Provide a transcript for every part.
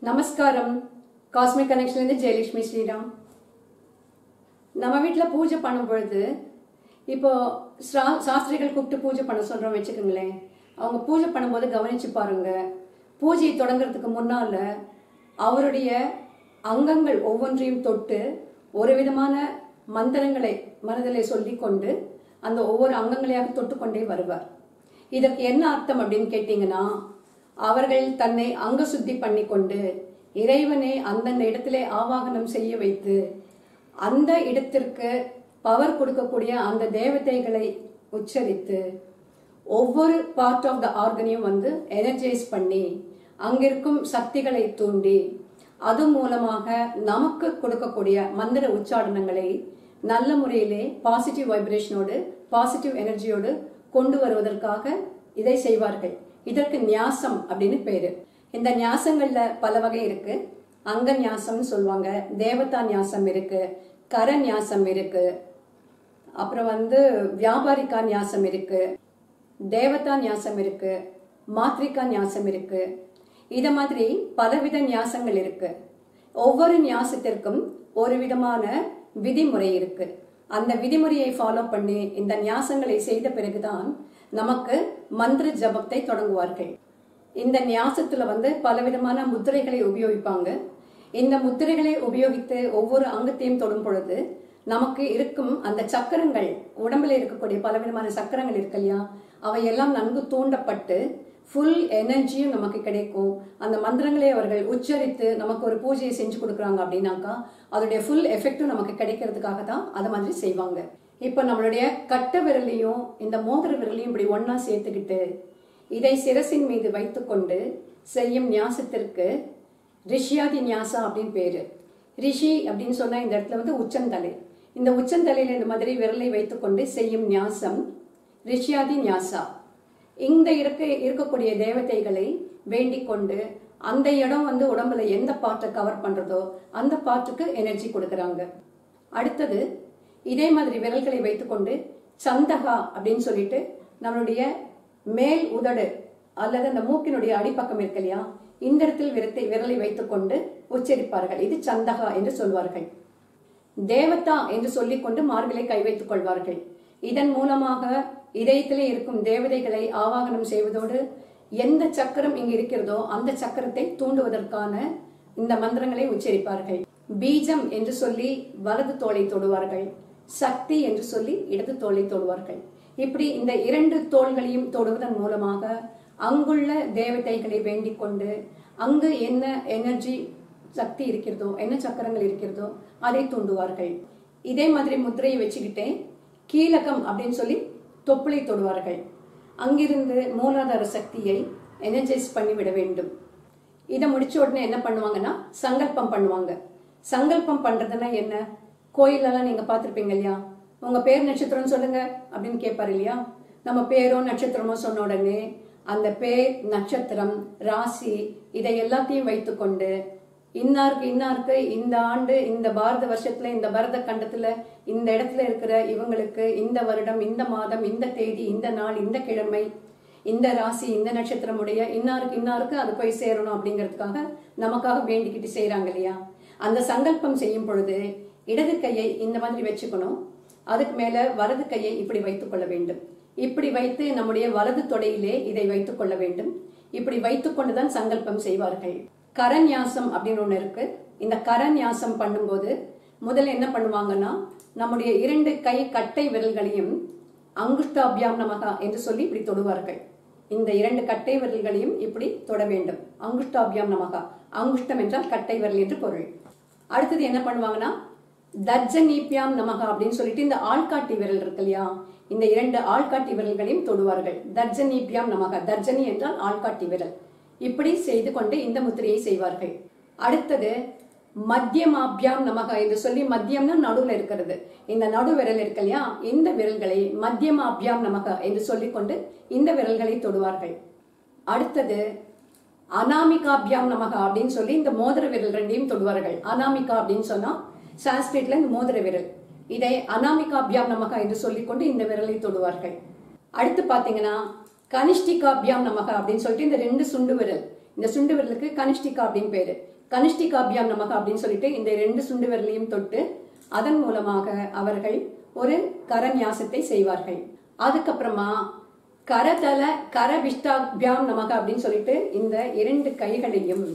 நமஸ்காரம் காஸ்மிக் கனெக்ஷன்லேருந்து ஜெயலட்சுமி ஸ்ரீராம் நம்ம வீட்டில் பூஜை பண்ணும் பொழுது இப்போ ஸ்ரா- சாஸ்திரிகள் கூப்பிட்டு பூஜை பண்ண சொல்கிறோம் வச்சுக்கோங்களேன் அவங்க பூஜை பண்ணும்போது கவனிச்சு பாருங்க பூஜையை தொடங்குறதுக்கு முன்னால அவருடைய அங்கங்கள் ஒவ்வொன்றையும் தொட்டு ஒரு விதமான மந்திரங்களை மனதிலே சொல்லிக்கொண்டு அந்த ஒவ்வொரு அங்கங்களையாக தொட்டுக்கொண்டே வருவார் இதற்கு என்ன அர்த்தம் அப்படின்னு கேட்டீங்கன்னா அவர்கள் தன்னை அங்க சுத்தி பண்ணிக்கொண்டு இறைவனை அந்தந்த இடத்திலே ஆவாகனம் செய்ய வைத்து அந்த இடத்திற்கு பவர் கொடுக்கக்கூடிய அந்த தேவதைகளை உச்சரித்து ஒவ்வொரு பார்ட் ஆஃப் த ஆர்கனையும் வந்து எனர்ஜைஸ் பண்ணி அங்கிருக்கும் சக்திகளை தூண்டி அது மூலமாக நமக்கு கொடுக்கக்கூடிய மந்திர உச்சாடனங்களை நல்ல முறையிலே பாசிட்டிவ் வைப்ரேஷனோடு பாசிட்டிவ் எனர்ஜியோடு கொண்டு வருவதற்காக இதை செய்வார்கள் இதற்கு நியாசம் அப்படின்னு பேரு இந்த நியாசங்கள்ல பல வகை இருக்கு அங்க நியாசம்னு சொல்லுவாங்க தேவதா நியாசம் இருக்கு கர நியாசம் இருக்கு அப்புறம் வந்து வியாபாரிக்கா நியாசம் இருக்கு தேவதா நியாசம் இருக்கு மாத்ரிகா நியாசம் இருக்கு இத மாதிரி பலவித நியாசங்கள் இருக்கு ஒவ்வொரு நியாசத்திற்கும் ஒரு விதமான விதிமுறை இருக்கு அந்த விதிமுறையை ஃபாலோ பண்ணி இந்த நியாசங்களை செய்த பிறகுதான் நமக்கு மந்திர ஜபத்தை தொடங்குவார்கள் இந்த நியாசத்துல வந்து பலவிதமான முத்திரைகளை உபயோகிப்பாங்க இந்த முத்திரைகளை உபயோகித்து ஒவ்வொரு அங்கத்தையும் தொடும் பொழுது நமக்கு இருக்கும் அந்த சக்கரங்கள் உடம்புல இருக்கக்கூடிய பலவிதமான சக்கரங்கள் இருக்கு இல்லையா அவையெல்லாம் நன்கு தூண்டப்பட்டு ஃபுல் எனர்ஜியும் நமக்கு கிடைக்கும் அந்த மந்திரங்களை அவர்கள் உச்சரித்து நமக்கு ஒரு பூஜையை செஞ்சு கொடுக்குறாங்க அப்படின்னாக்கா அதோடைய ஃபுல் எஃபெக்டும் நமக்கு கிடைக்கிறதுக்காக தான் அதை மாதிரி செய்வாங்க இப்போ நம்மளுடைய கட்ட விரலையும் இந்த மோதிர விரலையும் இப்படி ஒண்ணா சேர்த்துக்கிட்டு இதை சிரசின் மீது வைத்துக்கொண்டு செய்யும் நியாசத்திற்கு ரிஷியாதி நியாசா அப்படின்னு பேரு ரிஷி அப்படின்னு சொன்னா இந்த இடத்துல வந்து உச்சந்தலை இந்த உச்சந்தலையில இந்த மாதிரி விரலை வைத்துக்கொண்டு செய்யும் நியாசம் ரிஷியாதி நியாசா இந்த இருக்க இருக்கக்கூடிய தேவதைகளை வேண்டிக் கொண்டு அந்த இடம் வந்து உடம்புல எந்த பார்ட்டை கவர் பண்றதோ அந்த பார்ட்டுக்கு எனர்ஜி கொடுக்கறாங்க அடுத்தது இதே மாதிரி விரல்களை வைத்துக்கொண்டு சந்தகா அப்படின்னு சொல்லிட்டு நம்மளுடைய மேல் உதடு அல்லது அந்த மூக்கினுடைய அடிப்பக்கம் இருக்கு இல்லையா இந்த இடத்தில் விரத்தை விரலை வைத்துக்கொண்டு உச்சரிப்பார்கள் இது சந்தகா என்று சொல்வார்கள் தேவதா என்று சொல்லிக்கொண்டு மார்பிலை கை வைத்துக் கொள்வார்கள் இதன் மூலமாக இதயத்திலே இருக்கும் தேவதைகளை ஆவாகனம் செய்வதோடு எந்த சக்கரம் இங்கு இருக்கிறதோ அந்த சக்கரத்தை தூண்டுவதற்கான இந்த மந்திரங்களை உச்சரிப்பார்கள் பீஜம் என்று சொல்லி வலது தோளை தொடுவார்கள் சக்தி என்று சொல்லி இடது தோளை தொடுவார்கள் இப்படி இந்த இரண்டு தோள்களையும் தொடுவதன் மூலமாக அங்குள்ள தேவதைகளை வேண்டிக் கொண்டு அங்கு என்ன எனர்ஜி சக்தி இருக்கிறதோ என்ன சக்கரங்கள் இருக்கிறதோ அதை தூண்டுவார்கள் இதே மாதிரி முத்திரையை வச்சுக்கிட்டே கீழகம் அப்படின்னு சொல்லி தொப்புளை தொடுவார்கள் அங்கிருந்து மூலாதார சக்தியை எனர்ஜைஸ் பண்ணி விட வேண்டும் இதை முடிச்ச உடனே என்ன பண்ணுவாங்கன்னா சங்கல்பம் பண்ணுவாங்க சங்கல்பம் பண்றதுன்னா என்ன கோயிலெல்லாம் நீங்க பார்த்திருப்பீங்க இல்லையா உங்க பேர் நட்சத்திரம் சொல்லுங்க அப்படின்னு கேட்பாரு இல்லையா நம்ம பேரோ நட்சத்திரமோ சொன்ன உடனே அந்த பேர் நட்சத்திரம் ராசி இதை எல்லாத்தையும் வைத்துக்கொண்டு இன்னாருக்கு இன்னாருக்கு இந்த ஆண்டு இந்த பாரத வருஷத்துல இந்த பரத கண்டத்துல இந்த இடத்துல இருக்கிற இவங்களுக்கு இந்த வருடம் இந்த மாதம் இந்த தேதி இந்த நாள் இந்த கிழமை இந்த ராசி இந்த நட்சத்திரம் உடைய இன்னாருக்கு இன்னாருக்கு அது போய் சேரணும் அப்படிங்கிறதுக்காக நமக்காக வேண்டிக்கிட்டு செய்றாங்க இல்லையா அந்த சங்கல்பம் செய்யும் பொழுது இடது கையை இந்த மாதிரி வச்சுக்கணும் அதுக்கு மேல வலது கையை இப்படி வைத்துக் கொள்ள வேண்டும் இப்படி வைத்து நம்முடைய வலது தொடையிலே இதை வைத்துக் கொள்ள வேண்டும் இப்படி வைத்துக் கொண்டுதான் சங்கல்பம் செய்வார்கள் கரநியாசம் அப்படின்னு ஒண்ணு இருக்கு இந்த கரநியாசம் பண்ணும்போது முதல்ல என்ன பண்ணுவாங்கன்னா நம்முடைய இரண்டு கை கட்டை விரல்களையும் அங்குஷ்டாபியாம் நமகா என்று சொல்லி இப்படி தொடுவார்கள் இந்த இரண்டு கட்டை விரல்களையும் இப்படி தொட வேண்டும் அங்குஷ்டாபியாம் நமகா அங்குஷ்டம் என்றால் கட்டை விரல் என்று பொருள் அடுத்தது என்ன பண்ணுவாங்கன்னா தர்ஜனீபியாம் நமகா அப்படின்னு சொல்லிட்டு இந்த ஆள்காட்டி விரல் இருக்கு இல்லையா இந்த இரண்டு ஆள்காட்டி விரல்களையும் தொடுவார்கள் தர்ஜனீபியாம் நமகா தர்ஜனி என்றால் ஆள்காட்டி விரல் இப்படி செய்து கொண்டு இந்த முத்திரையை செய்வார்கள் அடுத்தது மத்தியமாபியாம் நமக என்று சொல்லி மத்தியம்னா நடுவுல இருக்கிறது இந்த நடு விரல் இருக்கு இல்லையா இந்த விரல்களை மத்தியமாபியாம் நமக என்று சொல்லிக்கொண்டு இந்த விரல்களை தொடுவார்கள் அடுத்தது அனாமிகாபியாம் நமக அப்படின்னு சொல்லி இந்த மோதிர விரல் ரெண்டையும் தொடுவார்கள் அனாமிகா அப்படின்னு சொன்னா சான்ஸ்கிரிட்ல இந்த மோதிர விரல் இதை அனாமிகாபியாம் நமக என்று சொல்லிக்கொண்டு இந்த விரலை தொடுவார்கள் அடுத்து பாத்தீங்கன்னா கனிஷ்டிகாபியாம் நமக அப்படின்னு சொல்லிட்டு இந்த ரெண்டு சுண்டு விரல் இந்த சுண்டு விரலுக்கு கனிஷ்டிகா அப்படின்னு பேரு கனிஷ்டிகாபியாம் நமக அப்படின்னு சொல்லிட்டு இந்த ரெண்டு சுண்டு விரலையும் தொட்டு அதன் மூலமாக அவர்கள் ஒரு கரநியாசத்தை செய்வார்கள் அதுக்கப்புறமா கரதல கரவிஷ்டாபியாம் நமக அப்படின்னு சொல்லிட்டு இந்த இரண்டு கைகளையும்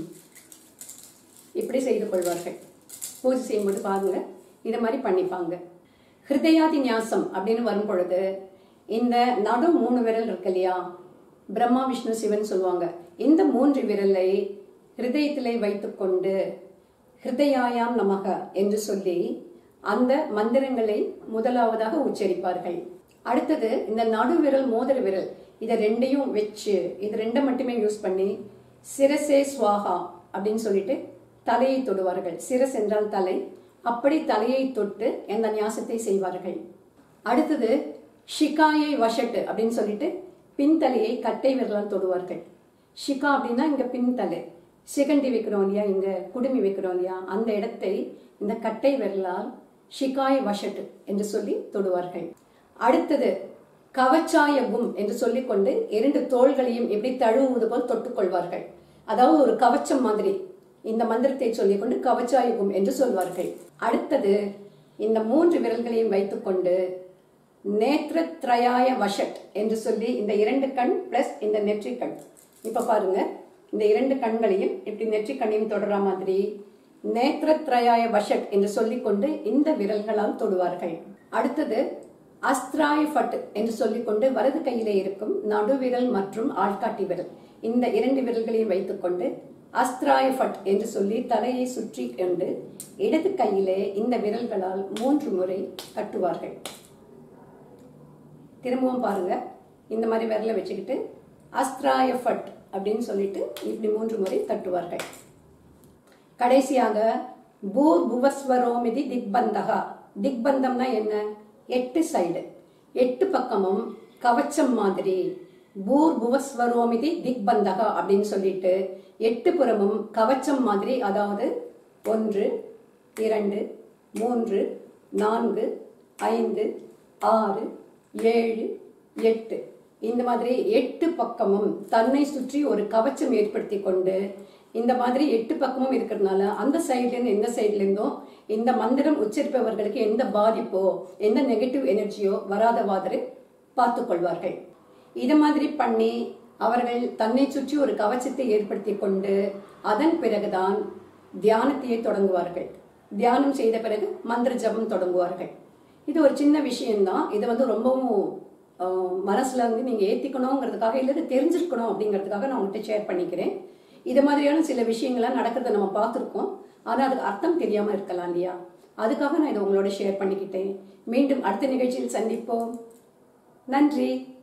இப்படி செய்து கொள்வார்கள் பூஜை செய்யும்போது பாருங்க இது மாதிரி பண்ணிப்பாங்க ஹிருதயாதி நியாசம் அப்படின்னு வரும் பொழுது இந்த நடு மூணு விரல் இருக்கு இல்லையா பிரம்மா விஷ்ணு சிவன் சொல்லுவாங்க இந்த மூன்று விரலை ஹிருதயத்திலே வைத்துக்கொண்டு ஹிருதயாயாம் நமக என்று சொல்லி அந்த மந்திரங்களை முதலாவதாக உச்சரிப்பார்கள் அடுத்தது இந்த நடு விரல் மோதிர விரல் இதை ரெண்டையும் வச்சு இது ரெண்டை மட்டுமே யூஸ் பண்ணி சிரசே ஸ்வாகா அப்படின்னு சொல்லிட்டு தலையை தொடுவார்கள் சிரஸ் என்றால் தலை அப்படி தலையை தொட்டு இந்த நியாசத்தை செய்வார்கள் அடுத்தது ஷிகாயை வஷட்டு அப்படின்னு சொல்லிட்டு பின்தலையை கட்டை விரலால் தொடுவார்கள் ஷிகா அப்படின்னா இங்க பின்தலை சிகண்டி வைக்கிறோம் இல்லையா இங்க குடுமி வைக்கிறோம் இல்லையா அந்த இடத்தை இந்த கட்டை விரலால் ஷிகாய் வஷட்டு என்று சொல்லி தொடுவார்கள் அடுத்தது கவச்சாயகும் என்று சொல்லிக்கொண்டு இரண்டு தோள்களையும் எப்படி தழுவுவது போல் தொட்டுக்கொள்வார்கள் அதாவது ஒரு கவச்சம் மாதிரி இந்த மந்திரத்தை சொல்லிக்கொண்டு கவச்சாயுகும் என்று சொல்வார்கள் அடுத்தது இந்த மூன்று விரல்களையும் வைத்துக்கொண்டு நேத்திரத்ரயாய வஷட் என்று சொல்லி இந்த இரண்டு கண் பிளஸ் இந்த நெற்றிக் கண் இப்ப பாருங்க இந்த இரண்டு கண்களையும் இப்படி நெற்றிக் கண்ணையும் தொடர மாதிரி நேத்திரத்ரயாய வஷட் என்று சொல்லிக்கொண்டு இந்த விரல்களால் தொடுவார்கள் அடுத்தது அஸ்திராய ஃபட் என்று சொல்லிக்கொண்டு வலது கையிலே இருக்கும் நடுவிரல் மற்றும் ஆள்காட்டி விரல் இந்த இரண்டு விரல்களையும் வைத்துக்கொண்டு அஸ்திராய ஃபட் என்று சொல்லி தலையை சுற்றி கொண்டு இடது கையிலே இந்த விரல்களால் மூன்று முறை கட்டுவார்கள் திரும்பவும் பாருங்க இந்த மாதிரி விரலை வச்சுக்கிட்டு அஸ்திராய ஃபட் அப்படின்னு சொல்லிட்டு இப்படி மூன்று முறை தட்டுவார்கள் கடைசியாக பூர் புவஸ்வரோமிதி திக்பந்தகா திக்பந்தம்னா என்ன எட்டு சைடு எட்டு பக்கமும் கவச்சம் மாதிரி பூர் புவஸ்வரோமிதி திக்பந்தகா அப்படின்னு சொல்லிட்டு எட்டு புறமும் கவச்சம் மாதிரி அதாவது ஒன்று இரண்டு மூன்று நான்கு ஐந்து ஆறு ஏழு எட்டு இந்த மாதிரி எட்டு பக்கமும் தன்னை சுற்றி ஒரு கவச்சம் ஏற்படுத்தி கொண்டு இந்த மாதிரி எட்டு பக்கமும் இருக்கிறதுனால அந்த சைட்லேருந்து எந்த சைட்லேருந்தும் இந்த மந்திரம் உச்சரிப்பவர்களுக்கு எந்த பாதிப்போ எந்த நெகட்டிவ் எனர்ஜியோ வராத மாதிரி பார்த்து கொள்வார்கள் இது மாதிரி பண்ணி அவர்கள் தன்னை சுற்றி ஒரு கவச்சத்தை ஏற்படுத்தி கொண்டு அதன் பிறகுதான் தியானத்தையே தொடங்குவார்கள் தியானம் செய்த பிறகு மந்திர ஜபம் தொடங்குவார்கள் இது ஒரு சின்ன விஷயம்தான் இது வந்து ரொம்பவும் ஆஹ், மனசுல வந்து நீங்க ஏத்திக்கணுங்கிறதுக்காக இல்லை இது தெரிஞ்சிருக்கணும் அப்படிங்கிறதுக்காக நான் உங்கள்கிட்ட ஷேர் பண்ணிக்கிறேன் இது மாதிரியான சில விஷயங்கள்லாம் நடக்கிறத நம்ம பார்த்துருக்கோம் ஆனா அதுக்கு அர்த்தம் தெரியாம இருக்கலாம் இல்லையா அதுக்காக நான் இதை உங்களோட ஷேர் பண்ணிக்கிட்டேன் மீண்டும் அடுத்த நிகழ்ச்சியில் சந்திப்போம் நன்றி